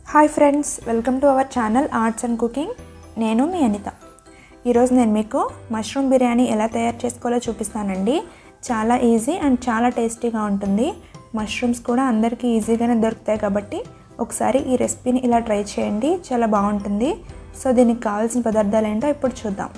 hi friends welcome to our channel arts and cooking నేను మీ అనిత ఈరోజు నేను మీకు మష్రూమ్ బిర్యానీ ఎలా తయారు చేసుకోవాలో చూపిస్తానండి చాలా ఈజీ అండ్ చాలా టేస్టీగా ఉంటుంది మష్రూమ్స్ కూడా అందరికీ ఈజీగానే దొరుకుతాయి కాబట్టి ఒకసారి ఈ రెసిపీని ఇలా ట్రై చేయండి చాలా బాగుంటుంది సో దీనికి కావాల్సిన పదార్థాలు ఏంటో ఇప్పుడు చూద్దాం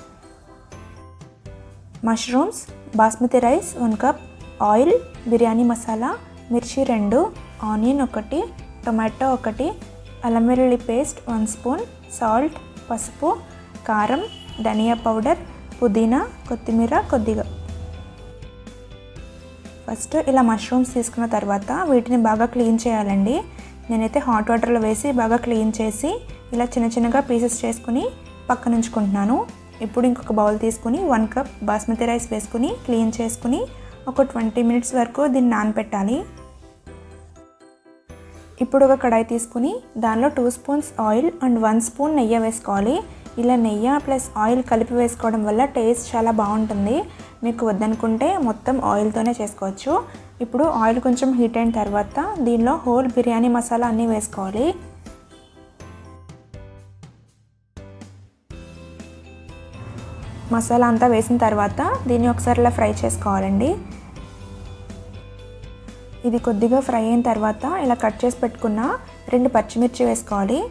mushrooms basmati rice one cup oil biryani masala మిర్చి రెండు ఆనియన్ ఒకటి టొమాటో ఒకటి అల్లం వెల్లుల్లి పేస్ట్ వన్ స్పూన్ సాల్ట్ పసుపు కారం ధనియా పౌడర్ పుదీనా కొత్తిమీర కొద్దిగా ఫస్ట్ ఇలా మష్రూమ్స్ తీసుకున్న తర్వాత వీటిని బాగా క్లీన్ చేయాలండి నేనైతే హాట్ వాటర్లో వేసి బాగా క్లీన్ చేసి ఇలా చిన్న చిన్నగా పీసెస్ చేసుకుని పక్కన ఉంచుకుంటున్నాను ఇప్పుడు ఇంకొక బౌల్ తీసుకుని వన్ కప్ బాస్మతి రైస్ వేసుకుని క్లీన్ చేసుకుని ఒక ట్వంటీ మినిట్స్ వరకు దీన్ని నానపెట్టాలి ఇప్పుడు ఒక కడాయి తీసుకుని దానిలో two spoons oil and one spoon నెయ్యి వేసుకోవాలి ఇలా నెయ్యి ప్లస్ ఆయిల్ కలిపి వేసుకోవడం వల్ల టేస్ట్ చాలా బాగుంటుంది మీకు వద్దనుకుంటే మొత్తం ఆయిల్తోనే చేసుకోవచ్చు ఇప్పుడు ఆయిల్ కొంచెం హీట్ అయిన తర్వాత దీనిలో హోల్ బిర్యానీ మసాలా అన్నీ వేసుకోవాలి మసాలా అంతా వేసిన తర్వాత దీన్ని ఒకసారి ఇలా ఫ్రై చేసుకోవాలండి ఇది కొద్దిగా ఫ్రై అయిన తర్వాత ఇలా కట్ చేసి పెట్టుకున్న రెండు పచ్చిమిర్చి వేసుకోవాలి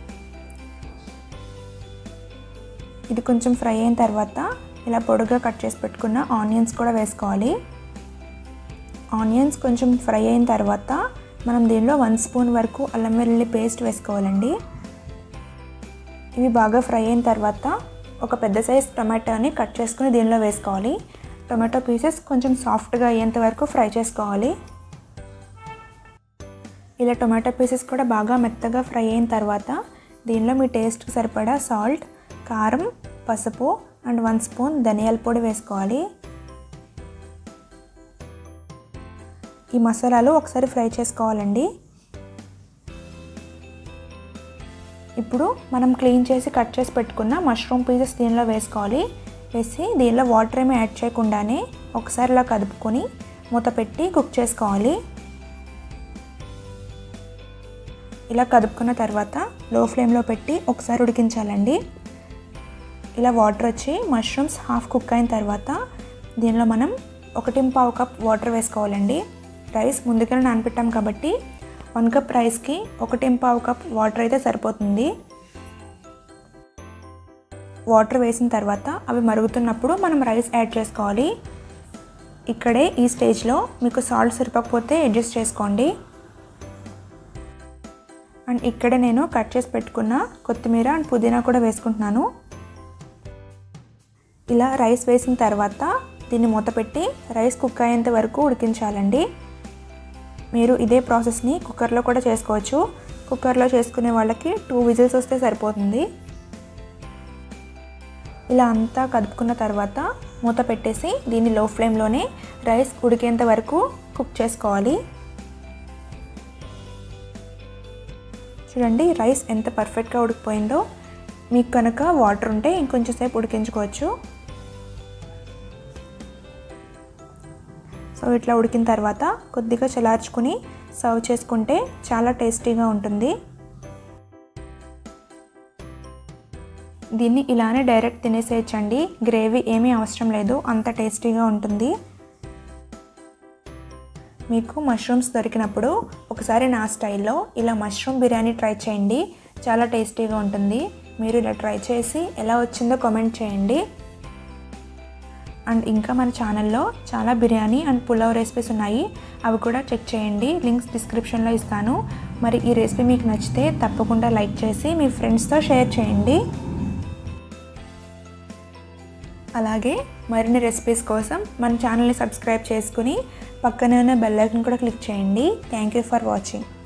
ఇది కొంచెం ఫ్రై అయిన తర్వాత ఇలా పొడుగా కట్ చేసి పెట్టుకున్న ఆనియన్స్ కూడా వేసుకోవాలి ఆనియన్స్ కొంచెం ఫ్రై అయిన తర్వాత మనం దీనిలో వన్ స్పూన్ వరకు అల్లం వెల్లుల్లి పేస్ట్ వేసుకోవాలండి ఇవి బాగా ఫ్రై అయిన తర్వాత ఒక పెద్ద సైజ్ టొమాటోని కట్ చేసుకుని దీనిలో వేసుకోవాలి టొమాటో పీసెస్ కొంచెం సాఫ్ట్గా అయ్యేంత వరకు ఫ్రై చేసుకోవాలి ఇలా టొమాటో పీసెస్ కూడా బాగా మెత్తగా ఫ్రై అయిన తర్వాత దీనిలో మీ టేస్ట్కి సరిపడా సాల్ట్ కారం పసుపు అండ్ వన్ స్పూన్ ధనియాల పొడి వేసుకోవాలి ఈ మసాలాలు ఒకసారి ఫ్రై చేసుకోవాలండి ఇప్పుడు మనం క్లీన్ చేసి కట్ చేసి పెట్టుకున్న మష్రూమ్ పీసెస్ దీనిలో వేసుకోవాలి వేసి దీనిలో వాటర్ ఏమీ యాడ్ చేయకుండానే ఒకసారి ఇలా కదుపుకొని మూత పెట్టి కుక్ చేసుకోవాలి ఇలా కదుపుకున్న తర్వాత లో ఫ్లేమ్లో పెట్టి ఒకసారి ఉడికించాలండి ఇలా వాటర్ వచ్చి మష్రూమ్స్ హాఫ్ కుక్ అయిన తర్వాత దీనిలో మనం ఒకటి పావు కప్ వాటర్ వేసుకోవాలండి రైస్ ముందుగానే నానపెట్టాం కాబట్టి వన్ కప్ రైస్కి ఒకటి పావు కప్ వాటర్ అయితే సరిపోతుంది వాటర్ వేసిన తర్వాత అవి మరుగుతున్నప్పుడు మనం రైస్ యాడ్ చేసుకోవాలి ఇక్కడే ఈ స్టేజ్లో మీకు సాల్ట్ సరిపోకపోతే అడ్జస్ట్ చేసుకోండి అండ్ ఇక్కడే నేను కట్ చేసి పెట్టుకున్న కొత్తిమీర అండ్ పుదీనా కూడా వేసుకుంటున్నాను ఇలా రైస్ వేసిన తర్వాత దీన్ని మూత పెట్టి రైస్ కుక్ అయ్యేంత వరకు ఉడికించాలండి మీరు ఇదే ప్రాసెస్ని కుక్కర్లో కూడా చేసుకోవచ్చు కుక్కర్లో చేసుకునే వాళ్ళకి టూ విజిల్స్ వస్తే సరిపోతుంది ఇలా అంతా కదుపుకున్న తర్వాత మూత పెట్టేసి దీన్ని లో ఫ్లేమ్లోనే రైస్ ఉడికేంత వరకు కుక్ చేసుకోవాలి చూడండి రైస్ ఎంత పర్ఫెక్ట్గా ఉడికిపోయిందో మీకు కనుక వాటర్ ఉంటే ఇంకొంచెం సేపు ఉడికించుకోవచ్చు సో ఇట్లా ఉడికిన తర్వాత కొద్దిగా చలార్చుకుని సర్వ్ చేసుకుంటే చాలా టేస్టీగా ఉంటుంది దీన్ని ఇలానే డైరెక్ట్ తినేసేయచ్చండి గ్రేవీ ఏమీ అవసరం లేదు అంత టేస్టీగా ఉంటుంది మీకు మష్రూమ్స్ దొరికినప్పుడు ఒకసారి నా స్టైల్లో ఇలా మష్రూమ్ బిర్యానీ ట్రై చేయండి చాలా టేస్టీగా ఉంటుంది మీరు ఇలా ట్రై చేసి ఎలా వచ్చిందో కామెంట్ చేయండి అండ్ ఇంకా మన ఛానల్లో చాలా బిర్యానీ అండ్ పులావ్ రెసిపీస్ ఉన్నాయి అవి కూడా చెక్ చేయండి లింక్స్ డిస్క్రిప్షన్లో ఇస్తాను మరి ఈ రెసిపీ మీకు నచ్చితే తప్పకుండా లైక్ చేసి మీ ఫ్రెండ్స్తో షేర్ చేయండి అలాగే మరిన్ని రెసిపీస్ కోసం మన ఛానల్ని సబ్స్క్రైబ్ చేసుకుని పక్కనే ఉన్న బెల్ ఐకన్ కూడా క్లిక్ చేయండి థ్యాంక్ యూ ఫర్ వాచింగ్